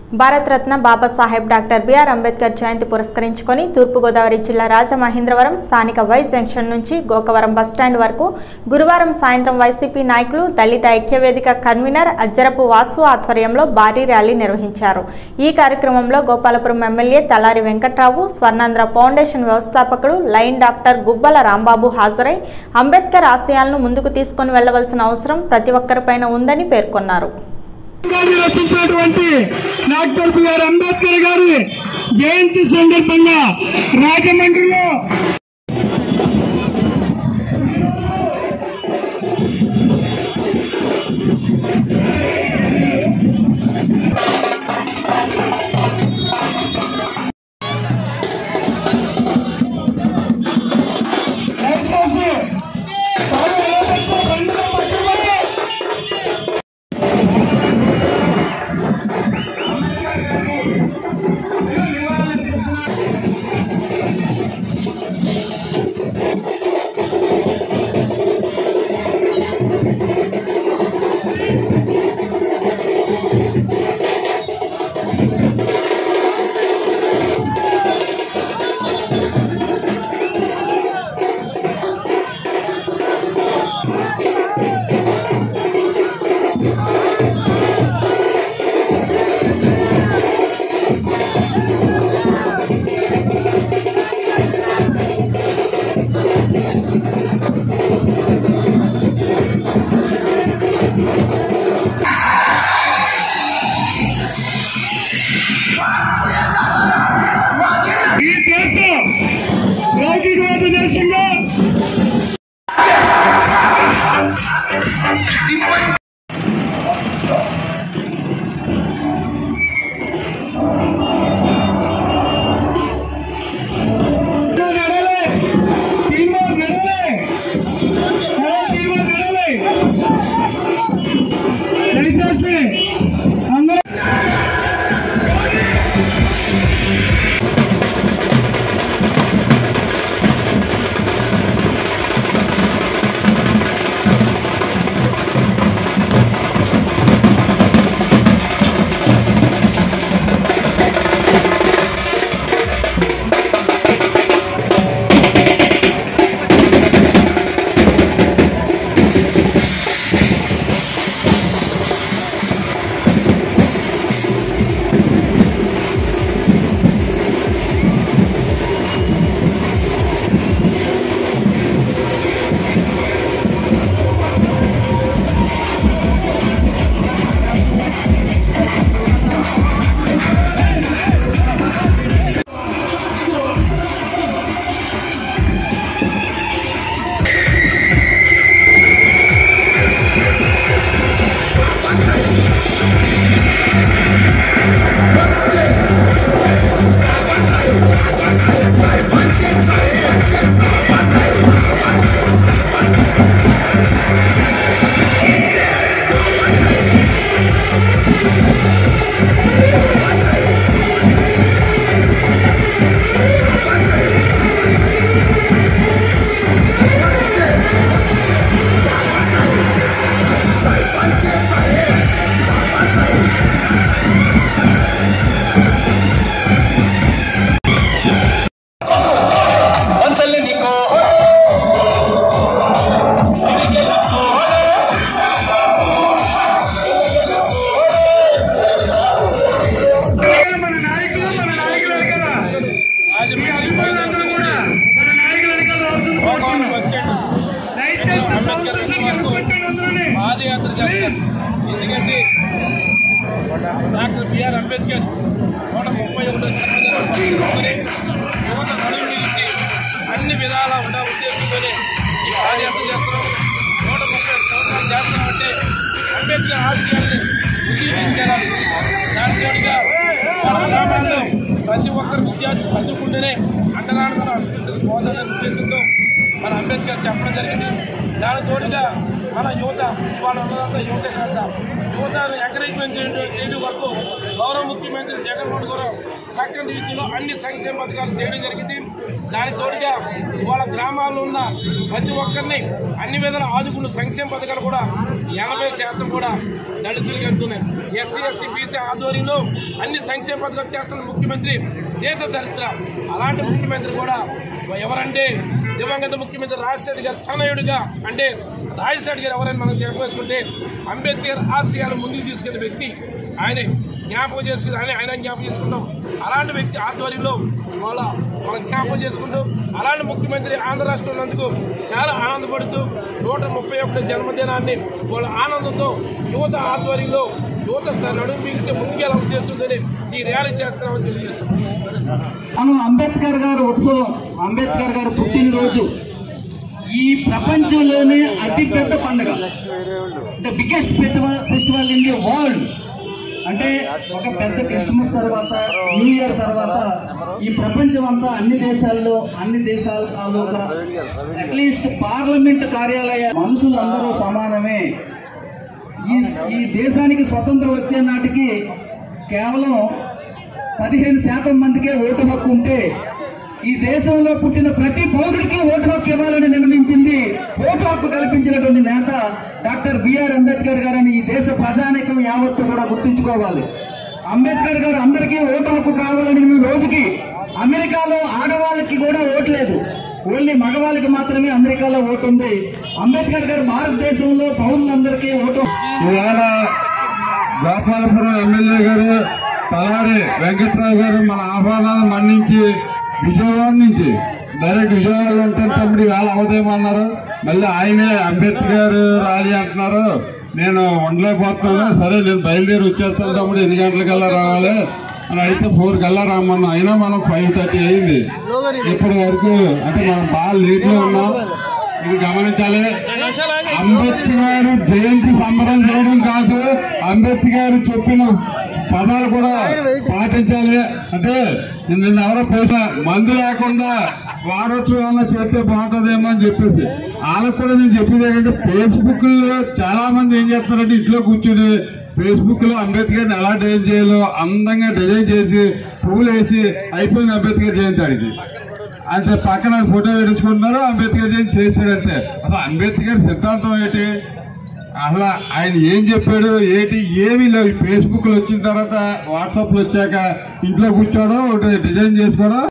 Bharat Ratna Babasaheb doctor B R Ambedkar జయంతి పురస్కరించుకొని తూర్పుగోదావరి జిల్లా రాజమహేంద్రవరం స్థానిక వై జంక్షన్ నుంచి గోకవరం బస్టాండ్ వరకు గురువారం సాయంత్రం వైసీపీ నాయకులు దళిత ఐక్యవేదిక కన్వీనర్ అజ్జరపు వాసు ఆధ్వర్యంలో భారీ ర్యాలీ నిర్వహించారు ఈ కార్యక్రమంలో గోపాలపురం ఎమ్మెల్యే తలారి వెంకట్రావు స్వర్ణాంధ్ర ఫౌండేషన్ వ్యవస్థాపకుడు లైన్ డాక్టర్ గుబ్బల రాంబాబు హాజరై అంబేద్కర్ ఆశయాలను ముందుకు తీసుకొని వెళ్లవలసిన అవసరం ప్రతి ఒక్కరిపైన ఉందని పేర్కొన్నారు గారు రచించినటువంటి డాక్టర్ బిఆర్ అంబేద్కర్ గారి జయంతి సందర్భంగా రాజమండ్రిలో దయచేసి తాను ఏదైతే బండిలో పట్టుకొని ఈ దేశం లౌకికవాద దేశంగా నడలే టీమర్ నడలే టీమర్ నడలే దయచేసి అందరూ ಒಂದ್ಸಲ ನಿಕೋ మన నాయకులు మన నాయకులు వెనకాల మీ అభిమానులందరూ కూడా మన నాయకులు వెనకాల రావాల్సింది కోరుతున్నాం దయచేసి సౌండ్ సిస్టమ్ కనుక్కొంచండి అందరూని. పాదయాత్ర చేస్తారు ఎందుకంటే డాక్టర్ బిఆర్ అంబేద్కర్ నూట ముప్పై ఒకటో జన్మదిన యువత నడుము నుంచి అన్ని విధాలా ఉండే ఉద్దేశంతోనే ఈ పాదయాత్ర చేస్తున్నాం నూట ముప్పై ఒక్క సంవత్సరాలు చేస్తున్నామంటే అంబేద్కర్ ఆశయాన్ని ముందుకు తీసుకెళ్ళాలి దాని తోడుగా మన గ్రామాల్లో ప్రతి ఒక్కరు విద్యార్థి చదువుకుంటేనే అంటరానితనం అస్పృశ్యత పోదనే ఉద్దేశంతో మన అంబేద్కర్ చెప్పడం జరిగింది దాని తోడుగా మన యువత ఇవాళ ఉన్నదంతా యువత కాదు యువతను ఎంకరేజ్మెంట్ చేయడం చేయడం వరకు గౌరవ ముఖ్యమంత్రి జగన్మోహన్ గారు చక్కని రీతిలో అన్ని సంక్షేమ పథకాలు చేయడం జరిగింది దాని తోడుగా ఇవాళ గ్రామాల్లో ఉన్న ప్రతి ఒక్కరిని అన్ని విధాలు ఆదుకున్న సంక్షేమ పథకాలు కూడా ఎనభై శాతం కూడా దళితులకు వెళ్తున్నాయి ఎస్సీ ఎస్టీ బీసీ ఆధ్వర్యంలో అన్ని సంక్షేమ పథకాలు చేస్తున్న ముఖ్యమంత్రి దేశ చరిత్ర అలాంటి ముఖ్యమంత్రి కూడా ఎవరంటే దివంగత ముఖ్యమంత్రి రాజశేఖర్ గారు తనయుడిగా అంటే రాజశేఖర్ గారు ఎవరైనా మనం చెప్పేసుకుంటే అంబేద్కర్ ఆశయాలు ముందుకు తీసుకెళ్లిన వ్యక్తి ఆయనే జ్ఞాపకం చేసుకుని ఆయన ఆయన జ్ఞాపకం చేసుకుంటాం అలాంటి వ్యక్తి ఆధ్వర్యంలో వాళ్ళ మనం జ్ఞాపకం చేసుకుంటూ అలాంటి ముఖ్యమంత్రి ఆంధ్ర రాష్ట్రం ఉన్నందుకు చాలా ఆనందపడుతూ నూట ముప్పై ఒకటి జన్మదినాన్ని వాళ్ళ ఆనందంతో యువత ఆధ్వర్యంలో యువత స- నడుము బిగించే ముందుకెళ్ళ ఉద్దేశంతోనే ఈ ర్యాలీ చేస్తున్నామని తెలియజేస్తున్నాం మనం అంబేద్కర్ గారు ఉత్సవం అంబేద్కర్ గారు పుట్టినరోజు ఈ ప్రపంచంలోనే అతి పెద్ద పండుగ the biggest festival festival in the world అంటే ఒక పెద్ద క్రిస్మస్ తర్వాత న్యూ ఇయర్ తర్వాత ఈ ప్రపంచం అంతా అన్ని దేశాల్లో అన్ని దేశాల తాలూకా అట్లీస్ట్ పార్లమెంట్ కార్యాలయ మనుషులు అందరూ సమానమే ఈ ఈ దేశానికి స్వతంత్రం వచ్చే నాటికి కేవలం పదిహేను శాతం మందికే ఓటు హక్కు ఉంటే ఈ దేశంలో పుట్టిన ప్రతి పౌరుడికి ఓటు హక్కు ఇవ్వాలని నిర్ణయించింది ఓటు హక్కు కల్పించినటువంటి నేత డాక్టర్ బిఆర్ అంబేద్కర్ గారని ఈ దేశ ప్రజానికం యావత్తు కూడా గుర్తుంచుకోవాలి అంబేద్కర్ గారు అందరికీ ఓటు హక్కు కావాలని ఈ రోజుకి అమెరికాలో ఆడవాళ్ళకి కూడా ఓటు లేదు ఓన్లీ మగవాళ్ళకి మాత్రమే అమెరికాలో ఓటు ఉంది అంబేద్కర్ గారు భారతదేశంలో పౌరులందరికీ ఓటు ఇవాళ గోపాలపురం ఎమ్మెల్యే గారు తలారి వెంకట్రావు గారు మన ఆహ్వానాన్ని మన్నించి విజయవాడ నుంచి డైరెక్ట్ విజయవాడలో ఉంటే తమ్ముడు ఇవాళ అవదేమన్నారు మళ్ళీ ఆయనే అంబేద్కర్ ర్యాలీ అంటున్నారు నేను ఉండలేకపోతున్నాను సరే నేను బయలుదేరి వచ్చేస్తాను తమ్ముడు ఎన్ని గంటలకల్లా రావాలి అని అయితే ఫోర్ కల్లా రమ్మన్నా అయినా మనం ఫైవ్ థర్టీ అయింది ఇప్పటి వరకు అంటే మనం బాగా లేట్ లో ఉన్నాం ఇది గమనించాలి అంబేద్కర్ జయంతి సంబరం చేయడం కాదు అంబేద్కర్ చెప్పిన పదాలు కూడా పాటించాలి అంటే నిన్న ఎవరో పోసిన మందు లేకుండా వాడొచ్చు ఏమన్నా చేస్తే బాగుంటుందేమో అని చెప్పేసి వాళ్ళకు కూడా నేను చెప్పేది ఏంటంటే ఫేస్బుక్ లో చాలా మంది ఏం చేస్తారంటే ఇంట్లో కూర్చుని ఫేస్బుక్ లో అంబేద్కర్ ఎలా డిజైన్ చేయాలో అందంగా డిజైన్ చేసి పువ్వులు వేసి అయిపోయింది అంబేద్కర్ జయంతి అడిగి అంటే పక్కన ఫోటో వేయించుకుంటున్నారు అంబేద్కర్ జయంతి చేశాడంటే అసలు అంబేద్కర్ సిద్ధాంతం ఏంటి అసలు ఆయన ఏం చెప్పాడు ఏంటి ఏమీ లేవు ఫేస్బుక్ లో వచ్చిన తర్వాత వాట్సాప్ లో వచ్చాక ఇంట్లో కూర్చోవడం ఒకటి డిజైన్ చేసుకోవడం